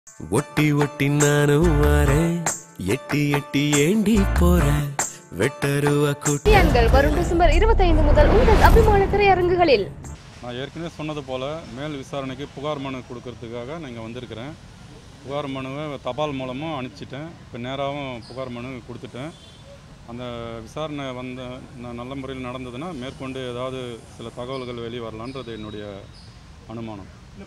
ஒட்டி ஒட்டி நானும் வரேன் எட்டி எட்டி ஏண்டி போறேன் வெட்டருவா கூட்டி தியான்கள் வரும் டிசம்பர் இருபத்தைந்து முதல் உங்கள் அபிமான திரையரங்குகளில் நான் ஏற்கனவே சொன்னது போல் மேல் விசாரணைக்கு புகார் மனு கொடுக்கறதுக்காக நான் வந்திருக்கிறேன் புகார் மனுவை தபால் மூலமும் அனுப்பிச்சிட்டேன் இப்போ நேராகவும் புகார் மனு கொடுத்துட்டேன் அந்த விசாரணை வந்த ந- நல்ல முறையில் நடந்ததுன்னா மேற்கொண்டு ஏதாவது சில தகவல்கள் வெளியே வரலான்றது என்னுடைய அனுமானம்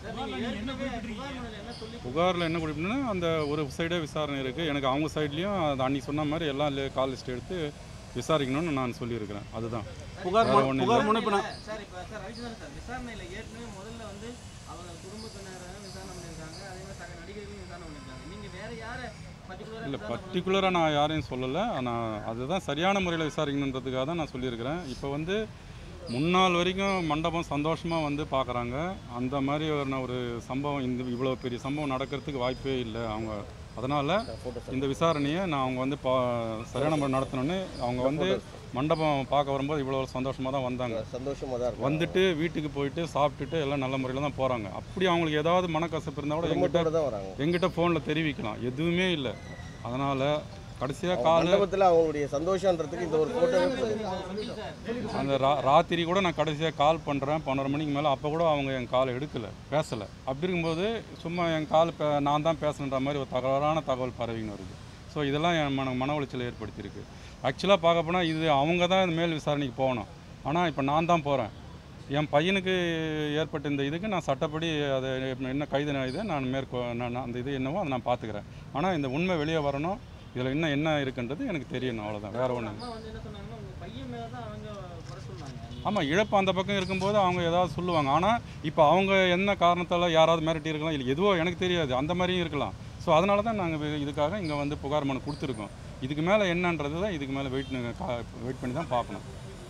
புகாரில் என்ன குறிப்பிட்டா அந்த ஒரு சைடே விசாரணை இருக்குது எனக்கு அவங்க சைட்லேயும் அது அன்றைக்கி சொன்ன மாதிரி எல்லாம் கால் லிஸ்ட் எடுத்து விசாரிக்கணும்னு நான் சொல்லியிருக்கிறேன் அதுதான் புகார் வேற மனு- ஒண்ணும் புகார் இல்ல. மனு இப்போ நான் சார் இப்போ சார் ரவிச்சந்திரன் சார் விசாரணையில் ஏற்கனவே முதல்ல வந்து அவங்க குடும்பத்தினரை விசாரணை பண்ணியிருக்காங்க அதே மாதிரி சக நடிகர்களையும் விசாரணை பண்ணியிருக்காங்க நீங்கள் வேற யாரை பர்டிகுலராக இல்லை பர்டிகுலராக நான் யாரையும் சொல்லலை ஆனால் அதுதான் சரியான முறையில் விசாரிக்கணுன்றதுக்காக தான் நான் சொல்லியிருக்கிறேன் இப்போ வந்து முன்னாள் வரைக்கும் மண்டபம் சந்தோஷமாக வந்து பார்க்குறாங்க அந்த மாதிரி ஒரு ஒரு சம்பவம் இந்த இவ்வளோ பெரிய சம்பவம் நடக்கிறதுக்கு வாய்ப்பே இல்லை அவங்க அதனால் இந்த விசாரணையை நான் அவங்க வந்து பா சரியான முறை நடத்தணும்னு அவங்க வந்து மண்டபம் பார்க்க வரும்போது இவ்வளோ சந்தோஷமாக தான் வந்தாங்க சந்தோஷமாக தான் இருக்கும் வந்துட்டு வீட்டுக்கு போயிட்டு சாப்பிட்டுட்டு எல்லாம் நல்ல முறையில் தான் போகிறாங்க அப்படி அவங்களுக்கு ஏதாவது மனக்கசப்பு இருந்தால் கூட எங்கிட்ட குடும்பத்தோட தான் வராங்க எங்கிட்ட ஃபோனில் தெரிவிக்கலாம் எதுவுமே இல்லை அதனால் கடைசியாக கால் மண்டபத்தில் அவங்களுடைய சந்தோஷன்றதுக்கு இந்த ஒரு ஃபோட்டோவே போதும் அந்த ரா ராத்திரி கூட நான் கடைசியாக கால் பண்ணுறேன் பன்னெண்டு மணிக்கு மேலே அப்போ கூட அவங்க என் கால் எடுக்கலை பேசலை அப்படி இருக்கும்போது சும்மா என் கால் பே நான் தான் பேசணுன்ற மாதிரி ஒரு தகவலான தகவல் பரவின்னு வருது ஸோ இதெல்லாம் என் மன மன உளைச்சலை ஏற்படுத்தியிருக்கு ஆக்சுவலாக பார்க்க போனால் இது அவங்க தான் இந்த மேல் விசாரணைக்கு போகணும் ஆனால் இப்போ நான் தான் போகிறேன் என் பையனுக்கு ஏற்பட்ட இந்த இதுக்கு நான் சட்டப்படி அதை என்ன கைது இதை நான் மேற்கொ நான் நான் அந்த இது என்னவோ அதை நான் பார்த்துக்கிறேன் ஆனால் இந்த உண்மை வெளியே வரணும் இதில் இன்னும் என்ன இருக்குன்றது எனக்கு தெரியணும் அவ்வளோதான் வேறு ஒன்றும் அம்மா வந்து என்ன சொன்னாங்கன்னா உங்கள் பையன் மேலே தான் அவங்க குறை சொன்னாங்க ஆமாம் இழப்பு அந்த பக்கம் இருக்கும்போது அவங்க ஏதாவது சொல்லுவாங்க ஆனால் இப்போ அவங்க என்ன காரணத்தால் யாராவது மிரட்டி இருக்கலாம் இல்லை எதுவோ எனக்கு தெரியாது அந்த மாதிரியும் இருக்கலாம் ஸோ அதனால தான் நாங்கள் இதுக்காக இங்கே வந்து புகார் மனு கொடுத்துருக்கோம் இதுக்கு மேலே என்னன்றது தான் இதுக்கு மேலே வெயிட் வெயிட் பண்ணி தான் பார்க்கணும்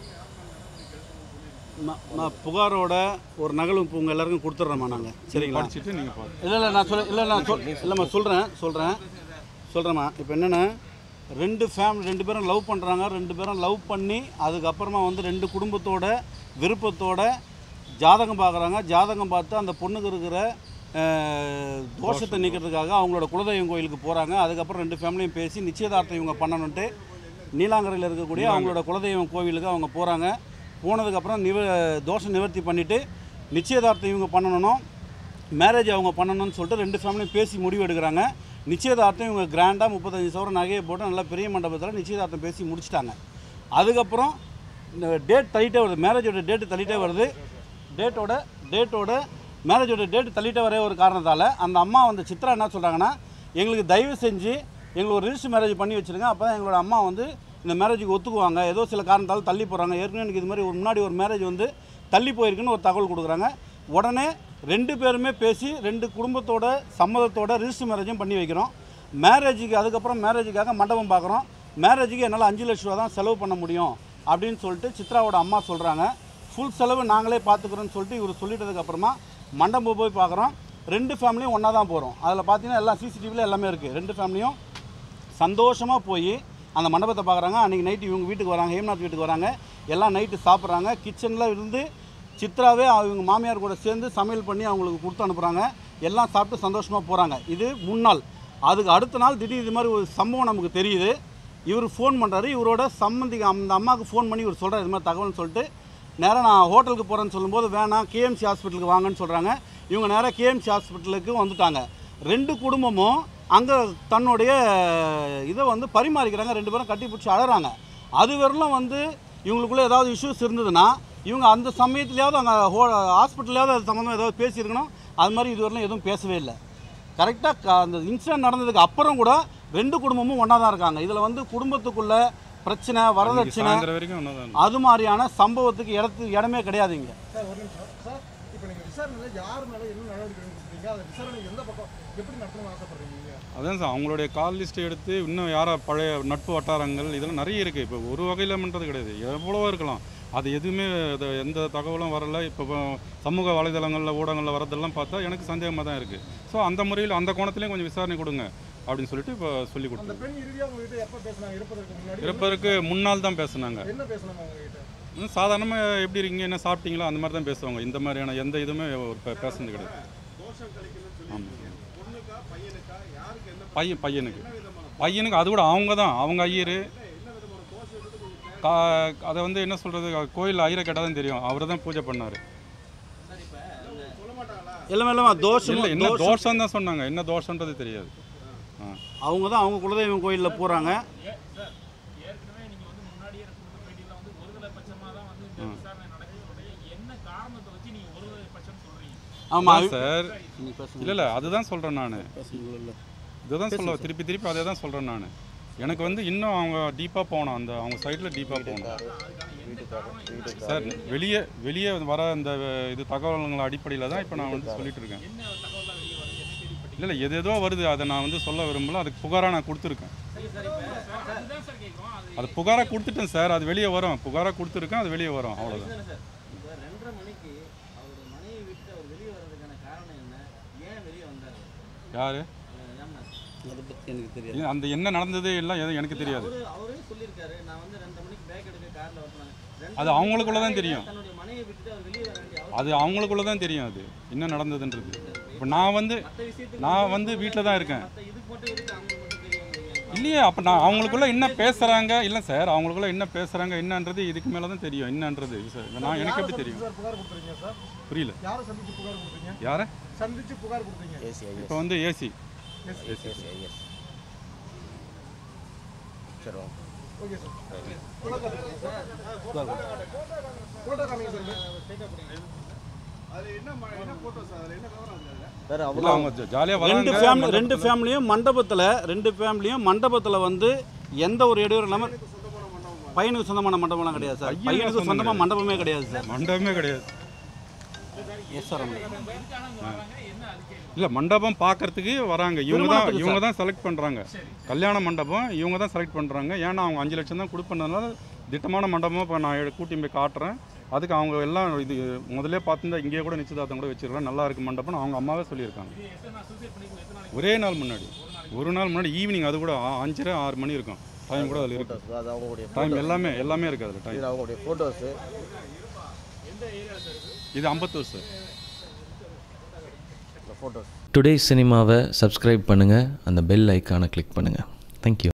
ம- ம- புகாரோட ஒரு நகல் இப்போ உங்கள் எல்லாருக்கும் கொடுத்துட்றோம்மா நாங்கள் சரிங்களா படிச்சுட்டு நீங்கள் பாருங்க இல்லை இல்லை நான் சொல்ல இல்லை நான் சொல் இல்லைம்மா சொல்கிறேன் சொல்கிறேன் சொல்கிறேம்மா இப்போ என்னென்னா ரெண்டு ஃபேமிலி ரெண்டு பேரும் லவ் பண்ணுறாங்க ரெண்டு பேரும் லவ் பண்ணி அதுக்கப்புறமா வந்து ரெண்டு குடும்பத்தோட விருப்பத்தோட ஜாதகம் பார்க்குறாங்க ஜாதகம் பார்த்து அந்த பொண்ணுக்கு இருக்கிற அஹ், தோஷத்தை நீக்கிறதுக்காக அவங்களோட குலதெய்வம் கோயிலுக்கு போகிறாங்க அதுக்கப்புறம் ரெண்டு ஃபேமிலியும் பேசி நிச்சயதார்த்தம் இவங்க பண்ணணுன்ட்டு நீலாங்கரையில் இருக்கக்கூடிய அவங்களோட குலதெய்வம் கோவிலுக்கு அவங்க போகிறாங்க போனதுக்கப்புறம் நிவ தோஷம் நிவர்த்தி பண்ணிவிட்டு நிச்சயதார்த்தம் இவங்க பண்ணணும் மேரேஜ் அவங்க பண்ணணும்னு சொல்லிட்டு ரெண்டு ஃபேமிலியும் பேசி முடிவு எடுக்கிறாங்க நிச்சயதார்த்தம் இவங்க கிராண்டாக முப்பத்தஞ்சு சவரம் நகையை போட்டு நல்லா பெரிய மண்டபத்தில் நிச்சயதார்த்தம் பேசி முடிச்சிட்டாங்க அதுக்கப்புறம் இந்த டேட் தள்ளிட்டே வருது மேரேஜோட டேட்டு தள்ளிட்டே வருது டேட்டோட டேட்டோட மேரேஜோட டேட் தள்ளிட்டே வரே ஒரு காரணத்தால் அந்த அம்மா வந்து சித்ரா என்ன சொல்கிறாங்கன்னா எங்களுக்கு தயவு செஞ்சு எங்களுக்கு ஒரு ரிஜிஸ்டர் மேரேஜ் பண்ணி வச்சுருங்க அப்போ தான் எங்களோட அம்மா வந்து இந்த மேரேஜுக்கு ஒத்துக்குவாங்க ஏதோ சில காரணத்தால் தள்ளி போகிறாங்க ஏற்கனவே எனக்கு இது மாதிரி ஒரு முன்னாடி ஒரு மேரேஜ் வந்து தள்ளி போயிருக்குன்னு ஒரு தகவல் கொடுக்குறாங்க உடனே ரெண்டு பேருமே பேசி ரெண்டு குடும்பத்தோட சம்மதத்தோட ரிஜிஸ்டர் மேரேஜும் பண்ணி வைக்கிறோம் மேரேஜுக்கு அதுக்கப்புறம் மேரேஜுக்காக மண்டபம் பார்க்குறோம் மேரேஜுக்கு என்னால் அஞ்சு லட்ச ரூபா தான் செலவு பண்ண முடியும் அப்படின்னு சொல்லிட்டு சித்ராவோட அம்மா சொல்கிறாங்க ஃபுல் செலவு நாங்களே பார்த்துக்குறோன்னு சொல்லிட்டு இவர் சொல்லிட்டதுக்கப்புறமா மண்டபம் போய் பார்க்குறோம் ரெண்டு ஃபேமிலியும் ஒன்றா தான் போகிறோம் அதில் பார்த்தீங்கன்னா எல்லாம் சிசிடிவியில் எல்லாமே இருக்குது ரெண்டு ஃபேமிலியும் சந்தோஷமாக போய் அந்த மண்டபத்தை பார்க்குறாங்க அன்றைக்கி நைட்டு இவங்க வீட்டுக்கு வராங்க ஹேம்நாத் வீட்டுக்கு வராங்க எல்லாம் நைட்டு சாப்பிட்றாங்க கிச்சனில் இருந்து சித்ராவே அவங்க மாமியார் கூட சேர்ந்து சமையல் பண்ணி அவங்களுக்கு கொடுத்து அனுப்புகிறாங்க எல்லாம் சாப்பிட்டு சந்தோஷமாக போகிறாங்க இது முன்னாள் அதுக்கு அடுத்த நாள் திடீர் இது மாதிரி ஒரு சம்பவம் நமக்கு தெரியுது இவர் ஃபோன் பண்ணுறாரு இவரோட சம்மந்தி அந்த அம்மாவுக்கு ஃபோன் பண்ணி இவர் சொல்கிறார் இது மாதிரி தகவல்னு சொல்லிட்டு நேராக நான் ஹோட்டலுக்கு போகிறேன்னு சொல்லும்போது வேணாம் கேஎம்சி ஹாஸ்பிட்டலுக்கு வாங்கன்னு சொல்கிறாங்க இவங்க நேராக கேஎம்சி ஹாஸ்பிட்டலுக்கு வந்துட்டாங்க ரெண்டு குடும்பமும் அங்கே தன்னுடைய இதை வந்து பரிமாறிக்கிறாங்க ரெண்டு பேரும் கட்டி பிடிச்சி அழறாங்க அது வரலும் வந்து இவங்களுக்குள்ள ஏதாவது இஷ்யூஸ் இருந்ததுன்னா இவங்க அந்த சமயத்துலையாவது அங்கே ஹோ ஹாஸ்பிட்டல்லையாவது அது சம்மந்தம் ஏதாவது பேசியிருக்கணும் அது மாதிரி இதுவரையிலும் எதுவும் பேசவே இல்லை கரெக்டாக அந்த இன்சிடென்ட் நடந்ததுக்கு அப்புறம் கூட ரெண்டு குடும்பமும் ஒன்றா தான் இருக்காங்க இதில் வந்து குடும்பத்துக்குள்ள பிரச்சனை வரதட்சணை சாயந்தரம் வரைக்கும் ஒன்றா தான் அது மாதிரியான சம்பவத்துக்கு இடத்து இடமே கிடையாது இங்கே சார் ஒரு நிமிஷம் சார் இப்போ நீங்கள் விசாரணையில் யார் மேலே என்ன நடவடிக்கை எடுத்துருக்கீங்க அந்த விசாரணை எந்த பக்கம் எப்படி நடத்தணும்னு ஆசைப்படுறீங்க அதான் சார் அவங்களுடைய கால் லிஸ்ட் எடுத்து இன்னும் யாரா பழைய நட்பு வட்டாரங்கள் இதெல்லாம் நிறைய இருக்குது இப்போ ஒரு வகையில் பண்ணுறது கிடையாது எவ்வளவோ இருக்கலாம் அது எதுவுமே அது எந்த தகவலும் வரல இப்போ சமூக வலைதளங்களில் ஊடகங்களில் வரதெல்லாம் பார்த்தா எனக்கு சந்தேகமாக தான் இருக்குது ஸோ அந்த முறையில் அந்த கோணத்துலேயும் கொஞ்சம் விசாரணை கொடுங்க அப்படின்னு சொல்லிட்டு இப்போ சொல்லி அந்த கொடுத்தோம் பெண் இறுதியாக உங்ககிட்ட எப்போ பேசுனாங்க இறப்பதற்கு முன்னாடி இறப்பதற்கு முன்னால் தான் பேசுனாங்க என்ன பேசுனாங்க உங்ககிட்ட சாதாரணமாக எப்படி இருக்கீங்க என்ன சாப்பிட்டீங்களா அந்த மாதிரி தான் பேசுவாங்க இந்த மாதிரியான எந்த இதுவுமே ஒரு பே- பேசுனது கிடையாது ஆமாம் பையன் பையனுக்கு பையனுக்கு அது கூட அவங்க தான் அவங்க ஐயர் கா அதை வந்து என்ன சொல்கிறது கோயில் ஐயரை கேட்டால் தான் தெரியும் அவர் தான் பூஜை பண்ணார் எல்லாமே எல்லாமே தோஷம் இல்லை என்ன தோஷம் தான் சொன்னாங்க என்ன தோஷன்றது தெரியாது ஆ அவங்க தான் அவங்க குலதெய்வம் கோயிலில் போகிறாங்க ஏற்கனவே நீங்க வந்து முன்னாடியே கொடுத்த பேட்டியில வந்து ஒருதலை பட்சமா தான் வந்து இந்த விசாரணை நடக்கிறதுடைய என்ன காரணத்தை வச்சு நீங்க ஒருதலை பட்சம் சொல்றீங்க ஆமாம் சார் இல்லை இல்லை அதுதான் சொல்கிறேன் நான் இதுதான் சொல்ல திருப்பி திருப்பி அதே தான் சொல்கிறேன் நான் எனக்கு வந்து இன்னும் அவங்க டீப்பாக போகணும் அந்த அவங்க சைடில் டீப்பாக போகணும் சார் வெளியே வெளியே வர அந்த இது தகவல்கள் அடிப்படையில் தான் இப்போ நான் வந்து சொல்லிட்டு இருக்கேன் இல்லை இல்லை எது ஏதோ வருது அதை நான் வந்து சொல்ல விரும்பல அதுக்கு புகாராக நான் கொடுத்துருக்கேன் அது புகாராக கொடுத்துட்டேன் சார் அது வெளியே வரும் புகாராக கொடுத்துருக்கேன் அது வெளியே வரும் அவ்வளோதான் தானே சார் இப்போ ரெண்டரை மணிக்கு அவரோட மனைவி விட்டு அவர் வெளியே வர்றதுக்கான காரணம் என்ன ஏன் வெளியே வந்தார் யார் ஏம்னா அதை பற்றி எனக்கு தெரியாது அந்த என்ன நடந்தது எல்லாம் எதுவும் எனக்கு தெரியாது அவரு அவரே சொல்லியிருக்காரு நான் வந்து ரெண்டரை மணிக்கு பேக் எடுக்க கார்ல வரணும் அது அவங்களுக்குள்ள தான் தெரியும். தன்னுடைய மனைவியை விட்டுட்டு அவர் வெளியே வர வேண்டிய அவசியம் அது அவங்களுக்குள்ள தான் தெரியும் அது என்ன நடந்ததுன்றது இப்போ நான் வந்து மற்ற விஷயத்துக்கு நான் வந்து வீட்டில் தான் இருக்கேன் மற்ற இதுக்கு மட்டும் இருக்கு அவங்களுக்கு மட்டும் தெரியும் இல்லையே அப்போ நான் அவங்களுக்குள்ள என்ன பேசுகிறாங்க இல்லை சார் அவங்களுக்குள்ள என்ன பேசுகிறாங்க என்னன்றது இதுக்கு மேலே தான் தெரியும் என்னன்றது சார் நான் எனக்கு எப்படி தெரியும் சார் புகார் கொடுத்துறீங்க சார் புரியல யாரை சந்திச்சு புகார் கொடுத்தீங்க யாரை சந்திச்சு புகார் கொடுத்தீங்க ஏசி இப்போ வந்து ஏசி ஏசி ஐஎஸ் சரி வாங்க. ஓகே சார் போட்டோ காமிங்க சார் வேற இல்லை அவங்க அவங்க ஜாலியாக ரெண்டு வராங்க ஃபேமிலி ரெண்டு ஃபேமிலியும் மண்டபத்தில் ரெண்டு ஃபேமிலியும் மண்டபத்தில் வந்து எந்த ஒரு இடையூறு இல்லாமல் பையனுக்கு சொந்தமான மண்டபம்லாம் கிடையாது சார் பையனுக்கு பையனுக்கு சொந்தம் சொந்தமாக மண்டபமே கிடையாது சார் மண்டபமே கிடையாது எஸ் சார் இல்லை மண்டபம் பார்க்கறதுக்கு வராங்க இவங்க தான் இவங்க தான் செலக்ட் பண்ணுறாங்க கல்யாண மண்டபம் இவங்க தான் செலக்ட் பண்ணுறாங்க ஏன்னா அவங்க அஞ்சு லட்சம் தான் கொடுப்பதுனால திட்டமான மண்டபமாக இப்போ நான் எ- கூட்டி போய் காட்டுறேன் அதுக்கு அவங்க எல்லாம் இது முதல்ல பார்த்துருந்தா இங்கேயே கூட நிச்சயதார்த்தம் கூட வச்சிருக்கலாம் நல்லா இருக்கு மண்டபம்னு அவங்க அம்மாவே சொல்லியிருக்காங்க ஒரே நாள் முன்னாடி ஒரு நாள் முன்னாடி ஈவினிங் அது கூட ஆ- அஞ்சரை ஆறு மணி இருக்கும் டைம் கூட அதில் இருக்கு photos, அது அவங்களுடைய டைம் எல்லாமே எல்லாமே இருக்குது அதில் டைம் இது அவங்களுடைய ஃபோட்டோஸு இது ஐம்பத்தூர் சார் இந்த ஃபோட்டோஸ் டுடே சினிமாவை சப்ஸ்கிரைப் பண்ணுங்கள் அந்த பெல் ஐக்கானை கிளிக் பண்ணுங்கள் தேங்க்யூ